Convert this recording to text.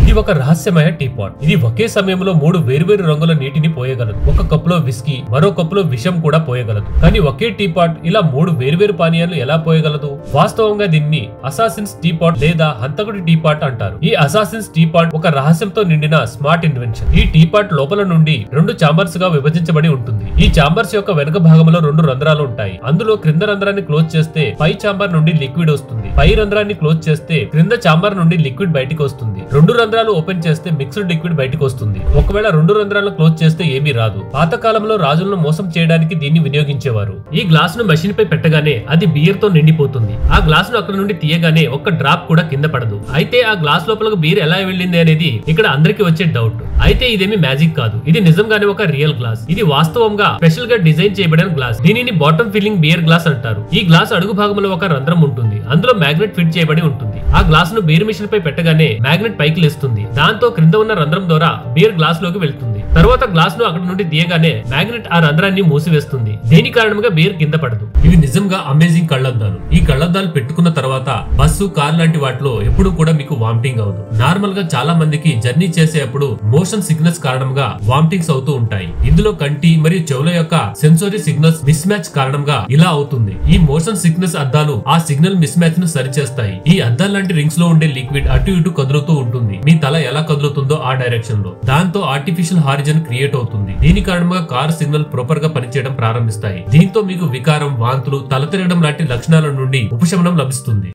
ఇది ఒక రహస్యమైన టీ పాట్ ఇది ఒకే సమయంలో మూడు వేర్వేరు రంగుల నీటిని పోయగలదు ఒక కప్పులో విస్కీ మరో కప్పులో విషం కూడా పోయగలదు కానీ ఒకే టీ పాట్ ఇలా మూడు వేర్వేరు పానీయాలు ఎలా పోయగలదు వాస్తవంగా దీన్ని అసాసిన్స్ టీ పాట్ లేదా హంతకుడి టీ పాట్ అంటారు ఈ అసాసిన్స్ టీ పాట్ ఒక రహస్యంతో నిండిన స్మార్ట్ ఇన్వెన్షన్ ఈ టీ పాట్ లోపల నుండి రెండు చాంబర్స్ గా విభజించబడి ఉంటుంది ఈ చాంబర్స్ యొక్క వెనుక భాగంలో రెండు రంధ్రాలు ఉంటాయి అందులో క్రింద రంధ్రాన్ని క్లోజ్ చేస్తే పై చాంబర్ నుండి లిక్విడ్ వస్తుంది పై రంధ్రాన్ని క్లోజ్ చేస్తే క్రింద చాంబర్ నుండి లిక్విడ్ బయటికి వస్తుంది రెండు రంధ్రాలు ఓపెన్ చేస్తే మిక్స్డ్ లిక్విడ్ బయటికి వస్తుంది ఒకవేళ రెండు రంధ్రాలను క్లోజ్ చేస్తే ఏమీ రాదు పాత కాలంలో రాజులను మోసం చేయడానికి దీన్ని వినియోగించేవారు ఈ గ్లాస్ ను మెషిన్ పై పెట్టగానే అది బియర్ తో నిండిపోతుంది ఆ గ్లాస్ ను అక్కడ నుండి తీయగానే ఒక్క డ్రాప్ కూడా కింద పడదు అయితే ఆ గ్లాస్ లోపలకు బీర్ ఎలా వెళ్ళింది అనేది ఇక్కడ అందరికి వచ్చే డౌట్ అయితే ఇదేమి మ్యాజిక్ కాదు ఇది నిజంగానే ఒక రియల్ గ్లాస్ ఇది వాస్తవంగా స్పెషల్ గా డిజైన్ చేయబడిన గ్లాస్ దీనిని బాటమ్ ఫిల్లింగ్ బియర్ గ్లాస్ అంటారు ఈ గ్లాస్ అడుగు భాగంలో ఒక రంధ్రం ఉంటుంది అందులో మ్యాగ్నెట్ ఫిట్ చేయబడి ఉంటుంది ఆ గ్లాస్ ను బీర్ మిషన్ పై పెట్టగానే మ్యాగ్నెట్ పైకి లేస్తుంది దాంతో క్రింద ఉన్న రంధ్రం ద్వారా బీర్ గ్లాస్ లోకి వెళ్తుంది తర్వాత గ్లాస్ ను అక్కడ నుండి తీయగానే మ్యాగ్నెట్ ఆ రంధ్రాన్ని మూసివేస్తుంది దీని కారణంగా బీర్ కింద పడదు ఇవి నిజంగా అమేజింగ్ కళ్ళద్దాలు ఈ కళ్ళద్దాలు పెట్టుకున్న తర్వాత బస్సు కార్ లాంటి వాటిలో ఎప్పుడు కూడా మీకు వామిటింగ్ అవదు నార్మల్ గా చాలా మందికి జర్నీ చేసేటప్పుడు మోషన్ సిగ్నల్స్ కారణంగా వామిటింగ్స్ అవుతూ ఉంటాయి ఇందులో కంటి మరియు చెవుల యొక్క సెన్సరీ సిగ్నల్స్ మిస్ మ్యాచ్ కారణంగా ఇలా అవుతుంది ఈ మోషన్ సిగ్నల్స్ అద్దాలు ఆ సిగ్నల్ మిస్ మ్యాచ్ ను సరిచేస్తాయి ఈ అద్దాల లాంటి రింగ్స్ లో ఉండే లిక్విడ్ అటు ఇటు కదులుతూ ఉంటుంది మీ తల ఎలా కదులుతుందో ఆ డైరెక్షన్ లో దాంతో ఆర్టిఫిషియల్ హారిజన్ క్రియేట్ అవుతుంది దీని కారణంగా కార్ సిగ్నల్ ప్రాపర్ గా పనిచేయడం ప్రారంభిస్తాయి దీంతో మీకు వికారం వాంతులు తల తిరగడం లాంటి లక్షణాల నుండి ఉపశమనం లభిస్తుంది